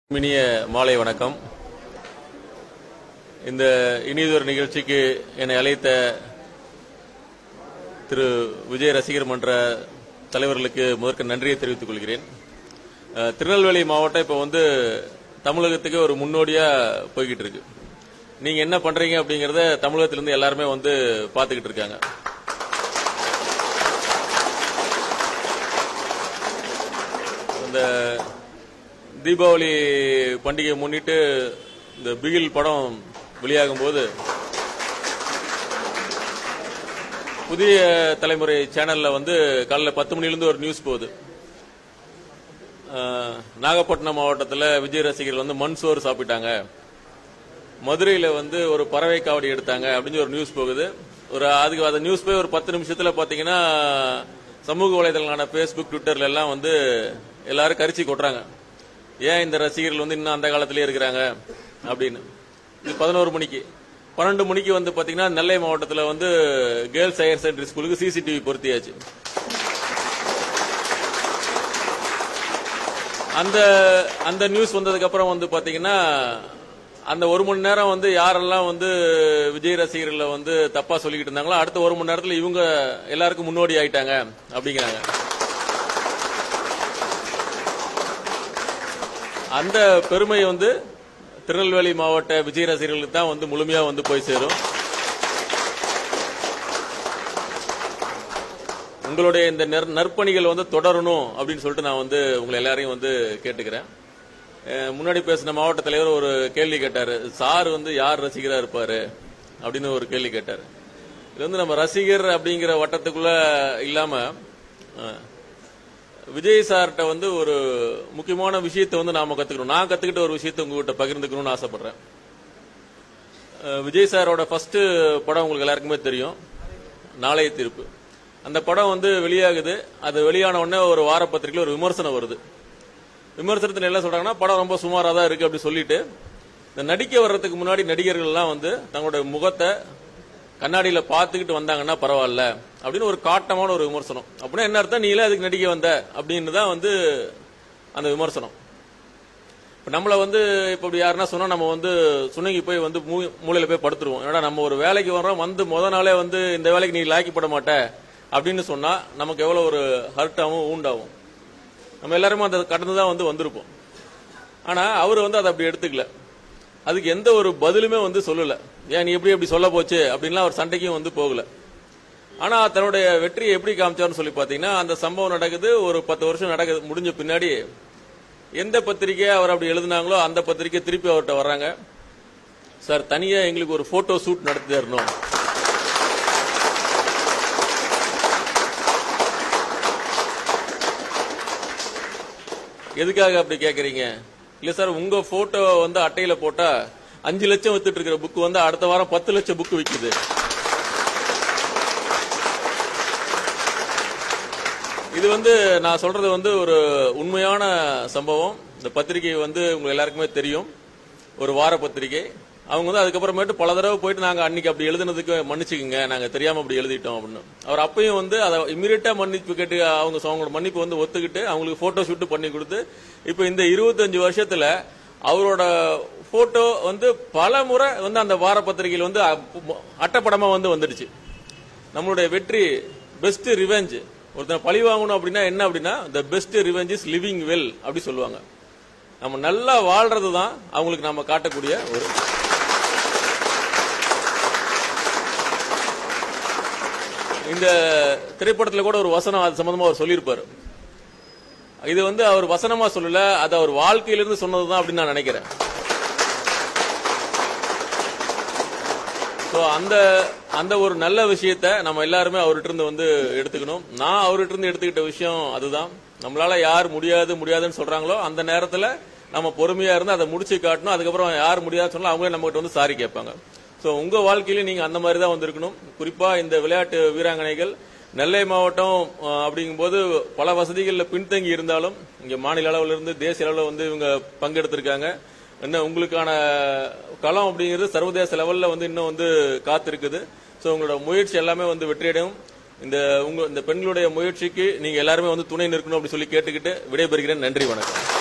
இனிய மாலை வணக்கம் இந்த இனியதொரு நிகழ்ச்சிக்கு என்னை அழைத்த திரு விஜய் ரசிகர் மன்ற தலைவர்களுக்கு முதற்க நன்றியை தெரிவித்துக் கொள்கிறேன் அஹ், திருநெல்வேலி மாவட்டம் இப்போ வந்து தமிழகத்துக்கு ஒரு முன்னோடியா போய்கிட்டு இருக்கு நீங்க என்ன பண்றீங்க அப்படிங்கறத தமிழகத்திலிருந்து எல்லாருமே வந்து பாத்துக்கிட்டு இருக்காங்க இந்த தீபாவளி பண்டிகையை முன்னிட்டு இந்த பிகில் படம் வெளியாகும் போது புதிய தலைமுறை சேனல்ல வந்து காலைல பத்து மணிலிருந்து ஒரு நியூஸ் போகுது அஹ், நாகப்பட்டினம் மாவட்டத்தில் விஜய் ரசிகர்கள் வந்து மண் சோறு சாப்பிட்டாங்க மதுரையில வந்து ஒரு பறவை காவடி எடுத்தாங்க அப்படின்னு ஒரு நியூஸ் போகுது ஒரு அதுக்கு அந்த நியூஸ் போய் ஒரு பத்து நிமிஷத்துல பாத்தீங்கன்னா சமூக வலைதளங்களான ஃபேஸ்புக் ட்விட்டர்ல எல்லாம் வந்து எல்லாரும் கரிச்சி கொட்டுறாங்க ஏன் இந்த ரசிகர்கள் வந்து இன்னும் அந்த காலத்திலே இருக்கிறாங்க அப்படின்னு இது பதினோரு மணிக்கு பன்னெண்டு மணிக்கு வந்து பாத்தீங்கன்னா நெல்லை மாவட்டத்தில் வந்து கேர்ள்ஸ் ஹையர் செகண்டரி ஸ்கூலுக்கு சிசிடிவி பொருத்தியாச்சு அந்த அந்த நியூஸ் வந்ததுக்கு அப்புறம் வந்து பாத்தீங்கன்னா அந்த ஒரு மணி நேரம் வந்து யாரெல்லாம் வந்து விஜய் ரசிகர்களை வந்து தப்பா சொல்லிக்கிட்டு இருந்தாங்களோ அடுத்த ஒரு மணி நேரத்துல இவங்க எல்லாருக்கும் முன்னோடி ஆயிட்டாங்க அப்படிங்கிறாங்க அந்த பெருமை வந்து திருநெல்வேலி மாவட்ட விஜய் ரசிகர்களுக்கு தான் வந்து முழுமையா வந்து போய் சேரும் உங்களுடைய இந்த நெற்- நற்பணிகள் வந்து தொடரணும் அப்படின்னு சொல்லிட்டு நான் வந்து உங்களை எல்லாரையும் வந்து கேட்டுக்கிறேன் அஹ் முன்னாடி பேசின மாவட்ட தலைவர் ஒரு கேள்வி கேட்டாரு சார் வந்து யார் ரசிகரா இருப்பாரு அப்படின்னு ஒரு கேள்வி கேட்டாரு இது வந்து நம்ம ரசிகர் அப்படிங்கிற வட்டத்துக்குள்ள இல்லாம அஹ், விஜய் சார்கிட்ட வந்து ஒரு முக்கியமான விஷயத்தை வந்து நாம கத்துக்கணும் நான் கத்துக்கிட்ட ஒரு விஷயத்தை உங்ககிட்ட பகிர்ந்துக்கணும்னு ஆசைப்படுறேன் அஹ், விஜய் சாரோட ஃபர்ஸ்ட் படம் உங்களுக்கு எல்லாருக்குமே தெரியும் நாளைய தீர்ப்பு அந்த படம் வந்து வெளியாகுது அது வெளியான உடனே ஒரு வார பத்திரிகையில் ஒரு விமர்சனம் வருது விமர்சனத்தில் என்ன சொல்றாங்கன்னா படம் ரொம்ப சுமாரா தான் இருக்கு அப்படி சொல்லிட்டு இந்த நடிக்க வர்றதுக்கு முன்னாடி நடிகர்கள் எல்லாம் வந்து தங்களுடைய முகத்தை கண்ணாடியில பார்த்துக்கிட்டு வந்தாங்கன்னா பரவாயில்ல அப்படின்னு ஒரு காட்டமான ஒரு விமர்சனம் அப்படின்னா என்ன அர்த்தம் நீங்களே அதுக்கு நடிக்க வந்த அப்படின்னு தான் வந்து அந்த விமர்சனம் இப்ப நம்மள வந்து இப்ப இப்படி யாருன்னா சொன்னா நம்ம வந்து சுணங்கி போய் வந்து மூ- மூலையில போய் படுத்துருவோம் ஏன்னா நம்ம ஒரு வேலைக்கு வர்றோம் வந்து முத நாளே வந்து இந்த வேலைக்கு நீ லாய்க்கப்பட மாட்ட அப்படின்னு சொன்னா நமக்கு எவ்வளவு ஒரு ஹர்ட்டாவும் ஊண்டாவும் நம்ம எல்லாருமே அந்த கடந்து தான் வந்து வந்திருப்போம் ஆனா அவர் வந்து அதை அப்படி எடுத்துக்கல அதுக்கு எந்த ஒரு பதிலுமே வந்து சொல்லல ஏன் நீ எப்படி எப்படி சொல்ல போச்சு அப்படின்லாம் அவர் சண்டைக்கும் வந்து போகல ஆனா தன்னுடைய வெற்றியை எப்படி காமிச்சார்னு சொல்லி பாத்தீங்கன்னா அந்த சம்பவம் நடக்குது ஒரு பத்து வருஷம் நடக்குது முடிஞ்ச பின்னாடி எந்த பத்திரிக்கை அவர் அப்படி எழுதுனாங்களோ அந்த பத்திரிக்கை திருப்பி அவர்கிட்ட வர்றாங்க சார் தனியா எங்களுக்கு ஒரு போட்டோ ஷூட் நடத்தி தரணும் எதுக்காக அப்படி கேக்குறீங்க இல்ல சார் உங்க போட்டோ வந்து அட்டையில போட்டா அஞ்சு லட்சம் வித்துட்டு இருக்கிற புக் வந்து அடுத்த வாரம் பத்து லட்சம் புக் விக்குது இது வந்து நான் சொல்றது வந்து ஒரு உண்மையான சம்பவம் இந்த பத்திரிகை வந்து உங்க எல்லாருக்குமே தெரியும் ஒரு வார பத்திரிகை அவங்க வந்து அதுக்கப்புறமேட்டு பல தடவை போயிட்டு நாங்க அன்னைக்கு அப்படி எழுதுனதுக்கு மன்னிச்சுக்குங்க நாங்க தெரியாம அப்படி எழுதிட்டோம் அப்படின்னு அவர் அப்பயும் வந்து அதை இமீடியட்டா மன்னிப்பு கேட்டு அவங்க அவங்களோட மன்னிப்பு வந்து ஒத்துக்கிட்டு அவங்களுக்கு போட்டோ ஷூட் பண்ணி கொடுத்து இப்போ இந்த இருபத்தஞ்சு வருஷத்துல அவரோட போட்டோ வந்து பல முறை வந்து அந்த வார பத்திரிகையில் வந்து அ- அட்டைப்படமா வந்து வந்துடுச்சு நம்மளுடைய வெற்றி பெஸ்ட் ரிவெஞ்ச் ஒருத்தனை பழி வாங்கணும் அப்படின்னா என்ன அப்படின்னா the best revenge is living well அப்படி சொல்லுவாங்க நம்ம நல்லா வாழ்றது தான் அவங்களுக்கு நாம காட்டக்கூடிய ஒரு இந்த திரைப்படத்துல கூட ஒரு வசனம் அது சம்பந்தமா அவர் சொல்லியிருப்பாரு இது வந்து அவர் வசனமா சொல்லல அது அவர் வாழ்க்கையிலிருந்து சொன்னதுதான் அப்படின்னு நான் நினைக்கிறேன் சோ அந்த அந்த ஒரு நல்ல விஷயத்த நம்ம எல்லாருமே அவர்கிட்ட இருந்து வந்து எடுத்துக்கணும் நான் அவர்கிட்ட இருந்து எடுத்துக்கிட்ட விஷயம் அதுதான் நம்மளால யார் முடியாது முடியாதுன்னு சொல்றாங்களோ அந்த நேரத்துல நம்ம பொறுமையா இருந்து அதை முடிச்சு காட்டணும் அதுக்கப்புறம் யார் முடியாதுன்னு சொன்னா அவங்களே நம்ம கிட்ட வந்து சாரி கேட்பாங்க சோ உங்க வாழ்க்கையில நீங்க அந்த மாதிரி தான் வந்திருக்கணும் குறிப்பா இந்த விளையாட்டு வீராங்கனைகள் நெல்லை மாவட்டம் அஹ், அப்படிங்கும்போது பல வசதிகள்ல பின்தங்கி இருந்தாலும் இங்க மாநில அளவுல இருந்து தேசிய அளவுல வந்து இவங்க பங்கெடுத்திருக்காங்க இன்னும் உங்களுக்கான களம் அப்படிங்கிறது சர்வதேச லெவல்ல வந்து இன்னும் வந்து காத்திருக்குது சோ உங்களோட முயற்சி எல்லாமே வந்து வெற்றியடையும் இந்த உங்க இந்த பெண்களுடைய முயற்சிக்கு நீங்க எல்லாருமே வந்து துணை நிற்கணும் அப்படி சொல்லி கேட்டுக்கிட்டு விடைபெறுகிறேன் நன்றி வணக்கம்